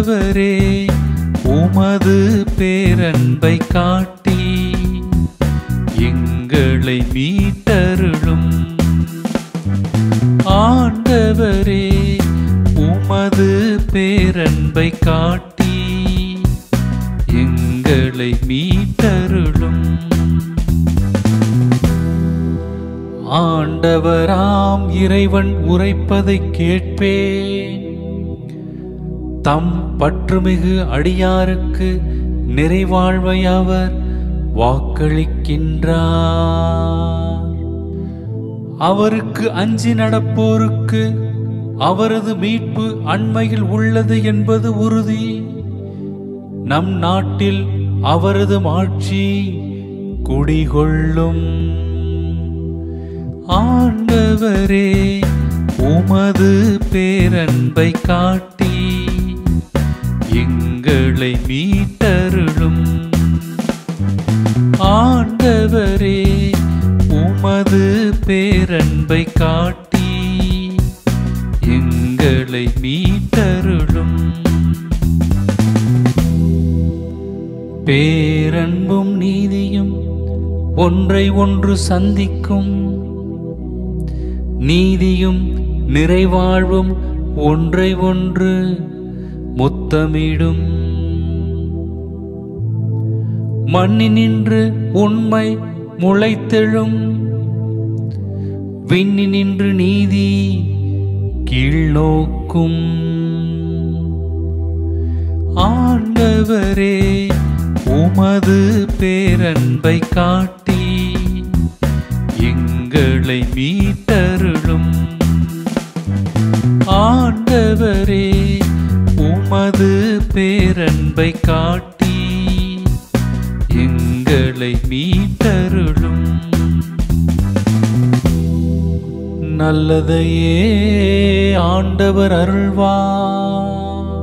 ஆண்டவரே உமது பேரன்பை காட்டி எங்களை மீட்டருளும் ஆண்டவரே உமது பேரன்பை காட்டி எங்களை மீட்டருளும் ஆண்டவராம் இறைவன் உரைப்பதை கேட்பேன் தம் பற்றுமிகு அடியாருக்கு நிறைவாழ்வை அவர் வாக்களிக்கின்றார் அவருக்கு அஞ்சி நடப்போருக்கு அவரது மீட்பு அண்மையில் உள்ளது என்பது உறுதி நம் நாட்டில் அவரது ஆட்சி குடிகொள்ளும் ஆண்டவரே உமது பேரன்பை காட்டி எங்களை மீட்டருளும் ஆண்டவரே உமது பேரன்பை காட்டி எங்களை மீட்டருளும் பேரன்பும் நீதியும் ஒன்றை ஒன்று சந்திக்கும் நீதியும் நிறைவாழ்வும் ஒன்றை ஒன்று முத்தமிடும் மண்ணினின்று உண்மை முளைத்தெழும் விண்ணினின்று நீதி கீழ்நோக்கும் ஆண்டவரே உமது பேரன்பை காட்டி எங்களை மீட்டருளும் ஆண்டவரே உமது பேரன்பை காட்டி எங்களை மீட்டருளும் நல்லதையே ஆண்டவர் அருள்வார்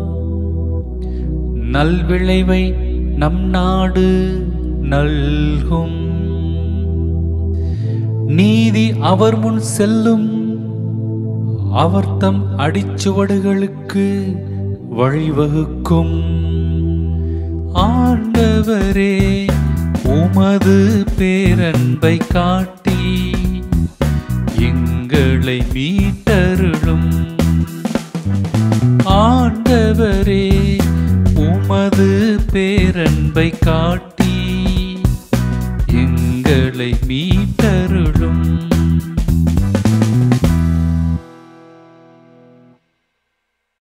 நல்விளைவை நம் நாடு நல்கும் நீதி அவர் முன் செல்லும் அவர் தம் அடிச்சுவடுகளுக்கு வழிவகுக்கும் ஆண்டவரே உமது பேரன்பை காட்டி எங்களை மீட்டருளும் ஆண்டவரே உமது பேரன்பை காட்டி எங்களை மீட்ட